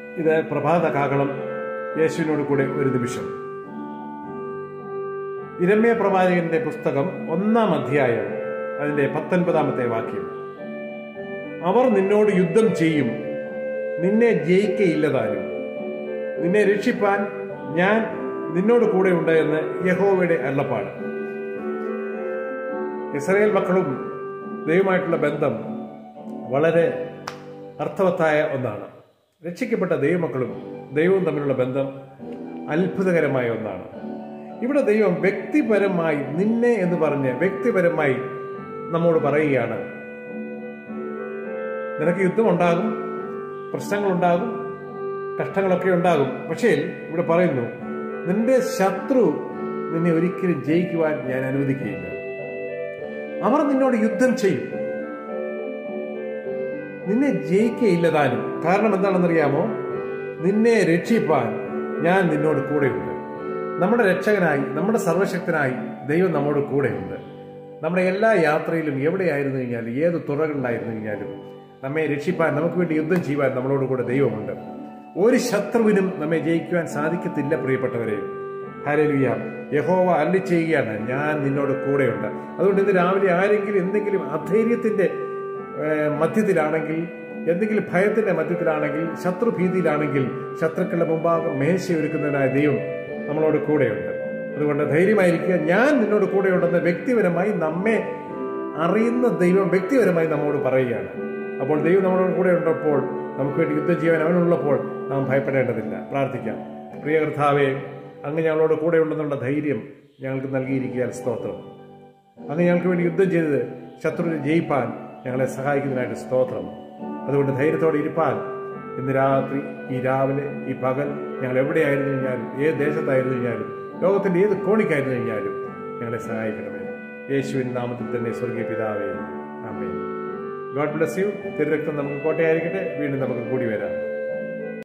ഇത് പ്രഭാത കാകളം യേശുവിനോട് കൂടെ ഒരു നിമിഷം ഇരമ്യ പ്രവാചകന്റെ പുസ്തകം ഒന്നാം അധ്യായം അതിന്റെ പത്തൊൻപതാമത്തെ വാക്യം അവർ നിന്നോട് യുദ്ധം ചെയ്യും നിന്നെ ജയിക്കയില്ലതാനും നിന്നെ രക്ഷിപ്പാൻ ഞാൻ നിന്നോട് കൂടെ ഉണ്ട് എന്ന് യഹോവയുടെ അരുളപ്പാട് ഇസ്രായേൽ മക്കളും ദൈവമായിട്ടുള്ള ബന്ധം വളരെ അർത്ഥവത്തായ ഒന്നാണ് രക്ഷിക്കപ്പെട്ട ദൈവമക്കളും ദൈവവും തമ്മിലുള്ള ബന്ധം അത്ഭുതകരമായ ഒന്നാണ് ഇവിടെ ദൈവം വ്യക്തിപരമായി നിന്നെ എന്ന് പറഞ്ഞ് വ്യക്തിപരമായി നമ്മോട് പറയുകയാണ് നിനക്ക് യുദ്ധമുണ്ടാകും പ്രശ്നങ്ങളുണ്ടാകും കഷ്ടങ്ങളൊക്കെ ഉണ്ടാകും പക്ഷേ ഇവിടെ പറയുന്നു നിന്റെ ശത്രു നിന്നെ ഒരിക്കലും ജയിക്കുവാൻ ഞാൻ അനുവദിക്കുകയില്ല അവർ നിന്നോട് യുദ്ധം ചെയ്യും നിന്നെ ജയിക്കയില്ലതാനും കാരണം എന്താണെന്നറിയാമോ നിന്നെ രക്ഷിപ്പാൻ ഞാൻ നിന്നോട് കൂടെയുണ്ട് നമ്മുടെ രക്ഷകനായി നമ്മുടെ സർവശക്തനായി ദൈവം നമ്മോട് കൂടെയുണ്ട് നമ്മുടെ എല്ലാ യാത്രയിലും എവിടെയായിരുന്നു കഴിഞ്ഞാലും ഏത് തുറകളിലായിരുന്നു കഴിഞ്ഞാലും നമ്മെ രക്ഷിപ്പാൻ നമുക്ക് വേണ്ടി യുദ്ധം ചെയ്യുവാൻ നമ്മളോട് കൂടെ ദൈവമുണ്ട് ഒരു ശത്രുവിനും നമ്മെ ജയിക്കുവാൻ സാധിക്കത്തില്ല പ്രിയപ്പെട്ടവരെ ഹരലുയ യഹോവ അല്ലി ചെയ്യുകയാണ് ഞാൻ നിന്നോട് കൂടെയുണ്ട് അതുകൊണ്ട് ഇന്ന് രാവിലെ ആരെങ്കിലും എന്തെങ്കിലും അധൈര്യത്തിന്റെ ഏഹ്, മധ്യത്തിലാണെങ്കിൽ എന്തെങ്കിലും ഭയത്തിന്റെ മധ്യത്തിലാണെങ്കിൽ ശത്രുഭീതിയിലാണെങ്കിൽ ശത്രുക്കളുടെ മുമ്പാകെ മേശ ഒരുക്കുന്നതിനായ ദൈവം നമ്മളോട് കൂടെയുണ്ട് അതുകൊണ്ട് ധൈര്യമായിരിക്കുക ഞാൻ നിന്നോട് കൂടെയുണ്ടെന്ന് വ്യക്തിപരമായി നമ്മെ അറിയുന്ന ദൈവം വ്യക്തിപരമായി നമ്മോട് പറയുകയാണ് അപ്പോൾ ദൈവം നമ്മളോട് കൂടെ ഉള്ളപ്പോൾ നമുക്ക് വേണ്ടി യുദ്ധം ചെയ്യാൻ അവനുള്ളപ്പോൾ നാം ഭയപ്പെടേണ്ടതില്ല പ്രാർത്ഥിക്കാം പ്രിയ കർത്താവേ അങ്ങ് ഞങ്ങളോട് കൂടെ ഉണ്ടെന്നുള്ള ധൈര്യം ഞങ്ങൾക്ക് നൽകിയിരിക്കാൻ സ്തോത്രം അങ്ങ് ഞങ്ങൾക്ക് വേണ്ടി യുദ്ധം ചെയ്ത് ശത്രുവിനെ ജയിപ്പാൻ ഞങ്ങളെ സഹായിക്കുന്നതിനായിട്ട് സ്തോത്രം അതുകൊണ്ട് ധൈര്യത്തോടെ ഇരിപ്പാൻ ഇന്ന് രാത്രി ഈ രാവിലെ ഈ പകൽ ഞങ്ങൾ എവിടെയായിരുന്നു കഴിഞ്ഞാലും ഏത് ദേശത്തായിരുന്നു കഴിഞ്ഞാലും ലോകത്തിന്റെ ഏത് കോണിക്കായിരുന്നു കഴിഞ്ഞാലും ഞങ്ങളെ സഹായിക്കണമേ യേശുവിൻ നാമത്തിൽ തന്നെ സ്വർഗീയ പിതാവേ അമ്മേ ഗോഡ് ബ്ലസ് യു തിരുരക്തം നമുക്ക് കോട്ടയായിരിക്കട്ടെ വീണ്ടും നമുക്ക് കൂടി വരാം